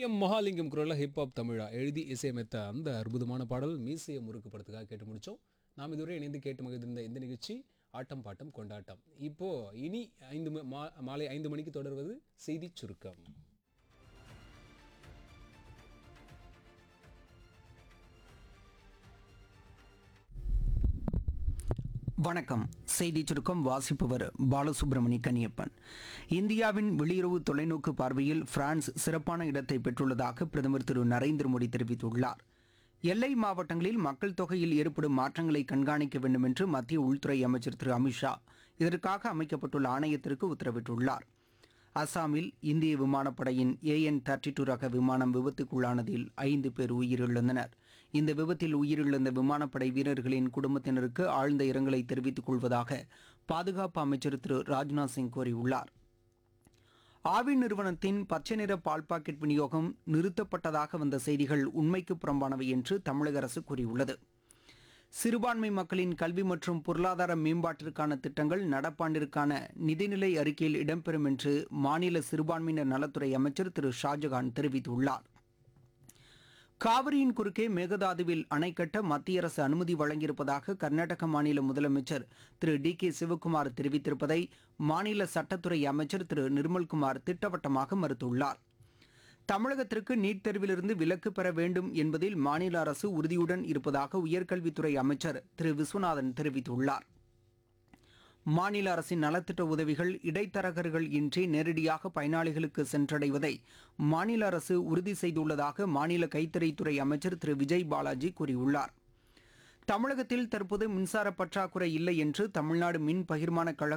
M Mahalingam குரலில் hip hop தமிழா எழுதி இசையமைத்த அந்த அற்புதமான பாடல் மீசையை முறுக்கு படத்துக்காக கேட்டு முடித்தோம் நாம் இதுவரை இணைந்து கேட்டு மகிழ்ந்திருந்த இந்த நிகழ்ச்சி ஆட்டம் பாட்டம் கொண்டாட்டம் இப்போ இனி ஐந்து ம- மா- மாலை ஐந்து மணிக்கு தொடர்வது செய்தி சுருக்கம் வணக்கம் செய்தி சுருக்கம் வாசிப்பவர் பாலசுப்ரமணி கனியப்பன் இந்தியாவின் வெளியுறவு தொலைநோக்கு பார்வையில் பிரான்ஸ் சிறப்பான இடத்தை பெற்றுள்ளதாக பிரதமர் திரு நரேந்திர மோடி தெரிவித்துள்ளார் எல்லை மாவட்டங்களில் மக்கள் தொகையில் ஏற்படும் மாற்றங்களை கண்காணிக்க வேண்டும் என்று மத்திய உள்துறை அமைச்சர் திரு அமித்ஷா இதற்காக அமைக்கப்பட்டுள்ள ஆணையத்திற்கு உத்தரவிட்டுள்ளார் அசாமில் இந்திய விமானப்படையின் ஏஎன் தேர்ட்டி டூ ரக விமானம் விபத்துக்குள்ளானதில் ஐந்து பேர் உயிரிழந்தனர் இந்த விபத்தில் உயிரிழந்த விமானப்படை வீரர்களின் குடும்பத்தினருக்கு ஆழ்ந்த இரங்கலை தெரிவித்துக் கொள்வதாக பாதுகாப்பு அமைச்சர் திரு ராஜ்நாத் சிங் கூறியுள்ளார் ஆவி நிறுவனத்தின் பச்சை நிற பால் பாக்கெட் விநியோகம் நிறுத்தப்பட்டதாக வந்த செய்திகள் உண்மைக்கு புறம்பானவை என்று தமிழக அரசு கூறியுள்ளது சிறுபான்மை மக்களின் கல்வி மற்றும் பொருளாதார மேம்பாட்டிற்கான திட்டங்கள் நடப்பாண்டிற்கான நிதிநிலை அறிக்கையில் இடம்பெறும் என்று மாநில சிறுபான்மையினர் நலத்துறை அமைச்சர் திரு ஷாஜகான் தெரிவித்துள்ளார் காவிரியின் குறுக்கே மேகதாதுவில் அணை கட்ட மத்திய அரசு அனுமதி வழங்கியிருப்பதாக கர்நாடக மாநில முதலமைச்சர் திரு டி கே சிவக்குமார் தெரிவித்திருப்பதை மாநில சட்டத்துறை அமைச்சர் திரு நிர்மல்குமார் திட்டவட்டமாக மறுத்துள்ளார் தமிழகத்திற்கு நீட் தேர்விலிருந்து விலக்கு பெற வேண்டும் என்பதில் மாநில அரசு உறுதியுடன் இருப்பதாக உயர்கல்வித்துறை அமைச்சர் திரு விஸ்வநாதன் தெரிவித்துள்ளார் மாநில அரசின் நலத்திட்ட உதவிகள் இடைத்தரகர்கள் இன்றி நேரடியாக பயனாளிகளுக்கு சென்றடைவதை மாநில அரசு உறுதி செய்துள்ளதாக மாநில கைத்தறித்துறை அமைச்சர் திரு விஜய் பாலாஜி கூறியுள்ளார் தமிழகத்தில் தற்போது மின்சார பற்றாக்குறை இல்லை என்று தமிழ்நாடு மின் பகிர்மான கழக